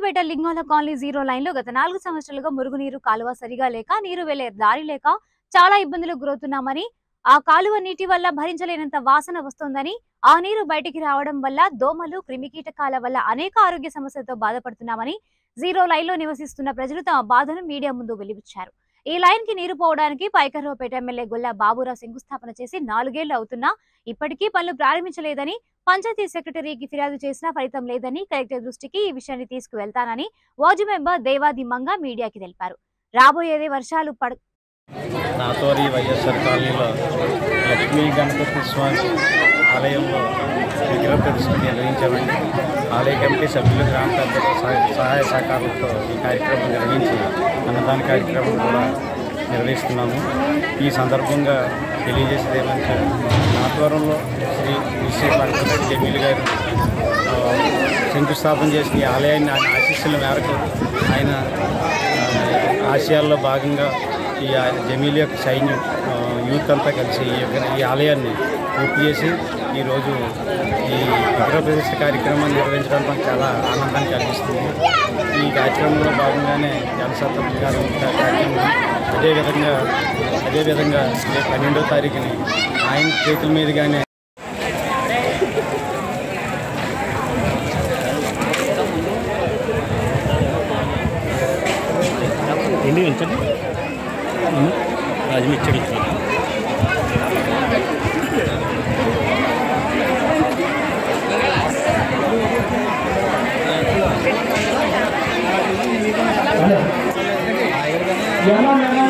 పైకరపేట Lingala colony zero line లో గత నాలుగు సంవత్సరాలుగా మురుగునీరు కాలువ సరిగా లేక నీరు వెళ్లే దారి లేక చాలా ఇబ్బందులకు గురవుతున్నామని ఆ కాలువ నీటి వల్ల భరించలేనంత వాసన వస్తోందని ఆ నీరు బయటికి రావడం వల్ల దోమలు క్రిమికీటకాల వల్ల అనేక ఆరోగ్య సమస్యలతో బాధపడుతున్నామని జీరో లైన్ లో నివసిస్తున్న ప్రజలు తమ బాధను మీడియా ముందు వెలిబుచ్చారు ఈ లైన్ కి నీరు పోవడానికి పైకర్రపేట ఎమ్మెల్యే గొల్ల బాబురావు శంకుస్థాపన చేసి నాలుగేళ్లు అవుతున్నా ఇప్పటికీ పనులు ప్రారంభించలేదని పంచాయతీ సెక్రటరీకి ఫిర్యాదు చేసినా ఫలితం లేదని కలెక్టర్ దృష్టికి ఈ విషయాన్ని తీసుకువెళ్తానని వార్డు మెంబర్ దేవాది మంగ మీడియాకి తెలిపారు రాబోయేదే వర్షాలు పడ నాతోరి వైఎస్ఆర్ కాలనీలో లక్ష్మీ గణపతి స్వామి ఆలయంలో విగ్రహ ప్రతిష్ఠ నిర్వహించామండి ఆలయ కమిటీ సభ్యులు గ్రామ పెద్దల సహాయ సహాయ సహకారాలతో ఈ కార్యక్రమం నిర్వహించి అన్నదాన కార్యక్రమం కూడా నిర్వహిస్తున్నాము ఈ సందర్భంగా తెలియజేసేది ఏమంటే నాతవరంలో శ్రీ శ్రీ పరమరెడ్డి జమీల్ గారు ఆ, శంకుస్థాపన చేసిన ఈ ఆలయాన్ని ఆయన ఆశీస్సుల మేరకు ఆయన ఆ, ఆశయాల్లో భాగంగా ఈ ఆ జమీల్ యొక్క సైన్యం ఆ, యూత్ అంతా కలిసి ఈ యొక్క ఈ ఆలయాన్ని పూర్తి చేసి ఈరోజు ఈ విగ్రహ ప్రతిష్ఠ కార్యక్రమాన్ని నిర్వహించడం మాకు చాలా ఆనందాన్ని కలిగిస్తుంది ఈ కార్యక్రమంలో భాగంగానే జనసత్వం కార్యక్రమం అదేవిధంగా అదేవిధంగా రేపు పన్నెండో తారీఖుని ఆయన చేతుల మీదుగానే ఏంటి ఉంచండి రాజమిచ్చడి ఎలా